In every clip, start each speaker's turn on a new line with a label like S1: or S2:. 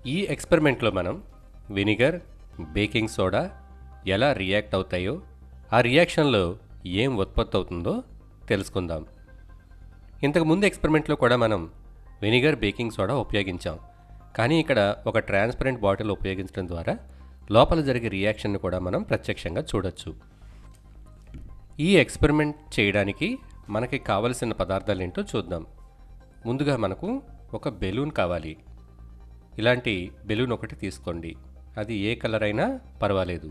S1: ఈ ఎక్స్పెరిమెంట్లో మనం వెనిగర్ బేకింగ్ సోడా ఎలా రియాక్ట్ అవుతాయో ఆ రియాక్షన్లో ఏం ఉత్పత్తి అవుతుందో తెలుసుకుందాం ఇంతకు ముందు ఎక్స్పెరిమెంట్లో కూడా మనం వెనిగర్ బేకింగ్ సోడా ఉపయోగించాం కానీ ఇక్కడ ఒక ట్రాన్స్పరెంట్ బాటిల్ ఉపయోగించడం ద్వారా లోపల జరిగే రియాక్షన్ను కూడా మనం ప్రత్యక్షంగా చూడొచ్చు ఈ ఎక్స్పెరిమెంట్ చేయడానికి మనకి కావలసిన పదార్థాలు ఏంటో చూద్దాం ముందుగా మనకు ఒక బెలూన్ కావాలి ఇలాంటి బెలూన్ ఒకటి తీసుకోండి అది ఏ కలర్ అయినా పర్వాలేదు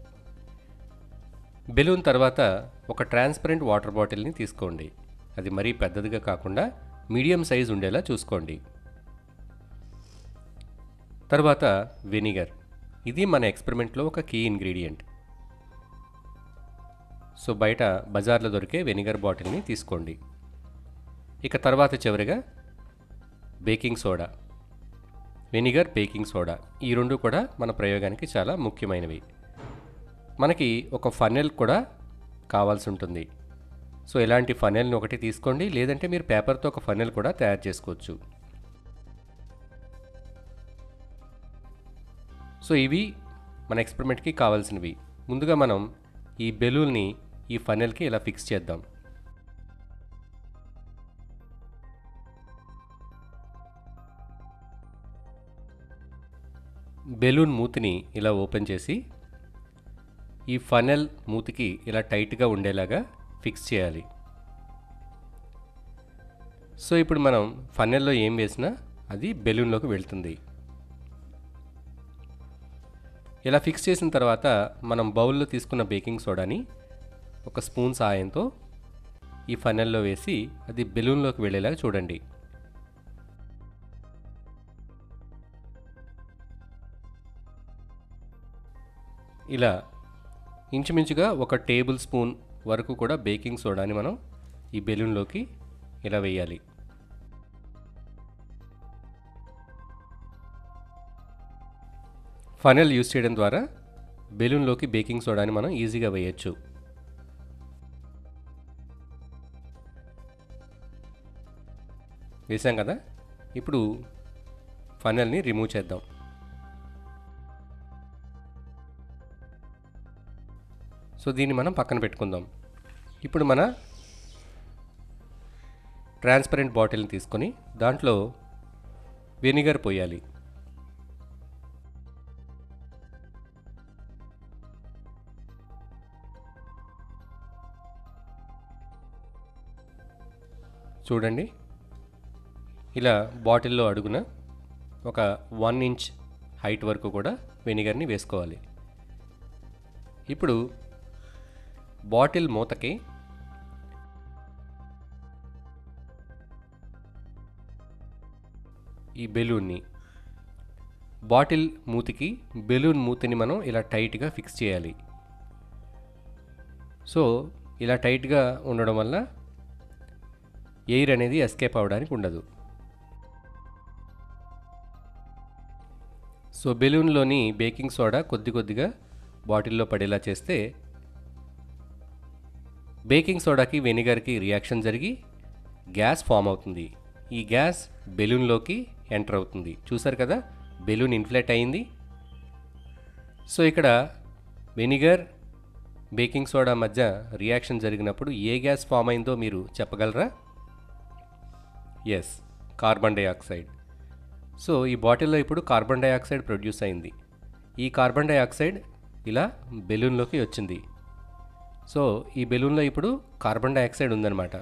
S1: బెలూన్ తర్వాత ఒక ట్రాన్స్పరెంట్ వాటర్ బాటిల్ని తీసుకోండి అది మరీ పెద్దదిగా కాకుండా మీడియం సైజ్ ఉండేలా చూసుకోండి తర్వాత వెనిగర్ ఇది మన ఎక్స్పెరిమెంట్లో ఒక కీ ఇంగ్రీడియంట్ సో బయట బజార్లో దొరికే వెనిగర్ బాటిల్ని తీసుకోండి ఇక తర్వాత చివరిగా baking soda vinegar baking soda ఈ రెండు కూడా మన ప్రయోగానికి చాలా ముఖ్యమైనవి మనకి ఒక ఫనెల్ కూడా కావాల్సి ఉంటుంది సో ఇలాంటి ఫనెల్ని ఒకటి తీసుకోండి లేదంటే మీరు పేపర్తో ఒక ఫనెల్ కూడా తయారు చేసుకోవచ్చు సో ఇవి మన ఎక్స్పెరిమెంట్కి కావాల్సినవి ముందుగా మనం ఈ బెలూన్ని ఈ ఫనెల్కి ఇలా ఫిక్స్ చేద్దాం బెలూన్ మూతిని ఇలా ఓపెన్ చేసి ఈ ఫనెల్ మూతికి ఇలా టైట్గా ఉండేలాగా ఫిక్స్ చేయాలి సో ఇప్పుడు మనం ఫనెల్లో ఏం వేసినా అది బెలూన్లోకి వెళ్తుంది ఇలా ఫిక్స్ చేసిన తర్వాత మనం బౌల్లో తీసుకున్న బేకింగ్ సోడాని ఒక స్పూన్ సాయంతో ఈ ఫనెల్లో వేసి అది బెలూన్లోకి వెళ్ళేలాగా చూడండి ఇలా ఇంచుమించుగా ఒక టేబుల్ స్పూన్ వరకు కూడా బేకింగ్ సోడాని మనం ఈ బెలూన్లోకి ఇలా వేయాలి ఫనెల్ యూస్ చేయడం ద్వారా బెలూన్లోకి బేకింగ్ సోడాని మనం ఈజీగా వేయచ్చు వేసాం కదా ఇప్పుడు ఫనెల్ని రిమూవ్ చేద్దాం సో దీన్ని మనం పక్కన పెట్టుకుందాం ఇప్పుడు మన ట్రాన్స్పరెంట్ బాటిల్ని తీసుకొని దాంట్లో వెనిగర్ పోయాలి చూడండి ఇలా బాటిల్లో అడుగున ఒక వన్ ఇంచ్ హైట్ వరకు కూడా వెనిగర్ని వేసుకోవాలి ఇప్పుడు బాటిల్ మూతకి ఈ బెలూన్ని బాటిల్ మూతికి బెలూన్ మూతిని మనం ఇలా టైట్గా ఫిక్స్ చేయాలి సో ఇలా టైట్గా ఉండడం వల్ల ఎయిర్ అనేది ఎస్కేప్ అవ్వడానికి ఉండదు సో బెలూన్లోని బేకింగ్ సోడా కొద్ది కొద్దిగా బాటిల్లో పడేలా చేస్తే బేకింగ్ సోడాకి వెనిగర్కి రియాక్షన్ జరిగి గ్యాస్ ఫామ్ అవుతుంది ఈ గ్యాస్ బెలూన్లోకి ఎంటర్ అవుతుంది చూసారు కదా బెలూన్ ఇన్ఫ్లేట్ అయింది సో ఇక్కడ వెనిగర్ బేకింగ్ సోడా మధ్య రియాక్షన్ జరిగినప్పుడు ఏ గ్యాస్ ఫామ్ అయిందో మీరు చెప్పగలరా ఎస్ కార్బన్ డైఆక్సైడ్ సో ఈ బాటిల్లో ఇప్పుడు కార్బన్ డైఆక్సైడ్ ప్రొడ్యూస్ అయింది ఈ కార్బన్ డైఆక్సైడ్ ఇలా బెలూన్లోకి వచ్చింది సో ఈ బెలూన్లో ఇప్పుడు కార్బన్ డైఆక్సైడ్ ఉందన్నమాట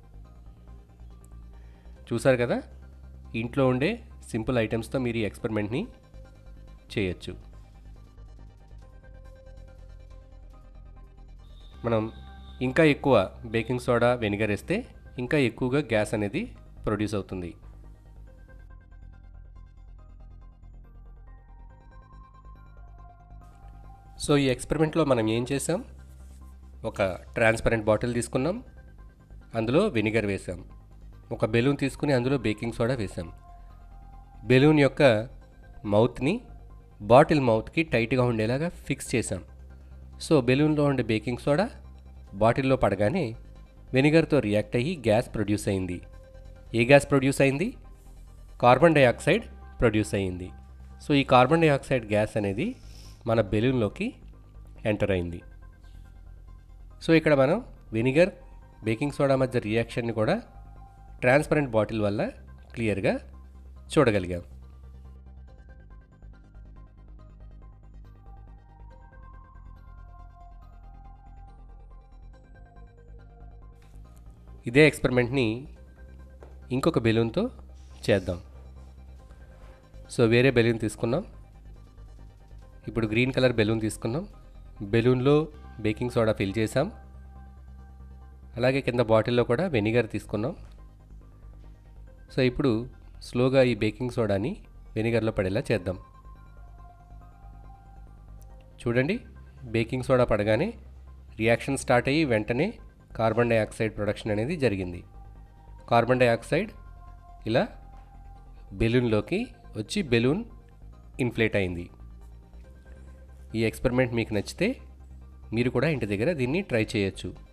S1: చూసారు కదా ఇంట్లో ఉండే సింపుల్ ఐటమ్స్తో మీరు ఈ ఎక్స్పెరిమెంట్ని చేయొచ్చు మనం ఇంకా ఎక్కువ బేకింగ్ సోడా వెనిగర్ వేస్తే ఇంకా ఎక్కువగా గ్యాస్ అనేది ప్రొడ్యూస్ అవుతుంది సో ఈ ఎక్స్పెరిమెంట్లో మనం ఏం చేసాం ఒక ట్రాన్స్పరెంట్ బాటిల్ తీసుకున్నాం అందులో వెనిగర్ వేసాం ఒక బెలూన్ తీసుకుని అందులో బేకింగ్ సోడా వేసాం బెలూన్ యొక్క మౌత్ని బాటిల్ మౌత్కి టైట్గా ఉండేలాగా ఫిక్స్ చేసాం సో బెలూన్లో ఉండే బేకింగ్ సోడా బాటిల్లో పడగానే వెనిగర్తో రియాక్ట్ అయ్యి గ్యాస్ ప్రొడ్యూస్ అయింది ఏ గ్యాస్ ప్రొడ్యూస్ అయింది కార్బన్ డైఆక్సైడ్ ప్రొడ్యూస్ అయ్యింది సో ఈ కార్బన్ డైఆక్సైడ్ గ్యాస్ అనేది మన బెలూన్లోకి ఎంటర్ అయింది సో ఇక్కడ మనం వెనిగర్ బేకింగ్ సోడా మధ్య రియాక్షన్ని కూడా ట్రాన్స్పరెంట్ బాటిల్ వల్ల క్లియర్గా చూడగలిగాం ఇదే ఎక్స్పెరిమెంట్ని ఇంకొక బెలూన్తో చేద్దాం సో వేరే బెలూన్ తీసుకున్నాం ఇప్పుడు గ్రీన్ కలర్ బెలూన్ తీసుకున్నాం బెలూన్లో బేకింగ్ సోడా ఫిల్ చేసాం అలాగే కింద బాటిల్లో కూడా వెనిగర్ తీసుకున్నాం సో ఇప్పుడు స్లోగా ఈ బేకింగ్ సోడాని వెనిగర్లో పడేలా చేద్దాం చూడండి బేకింగ్ సోడా పడగానే రియాక్షన్ స్టార్ట్ అయ్యి వెంటనే కార్బన్ డైఆక్సైడ్ ప్రొడక్షన్ అనేది జరిగింది కార్బన్ డైఆక్సైడ్ ఇలా బెలూన్లోకి వచ్చి బెలూన్ ఇన్ఫ్లేట్ అయింది ఈ ఎక్స్పెరిమెంట్ మీకు నచ్చితే మీరు కూడా ఇంటి దగ్గర దీన్ని ట్రై చేయొచ్చు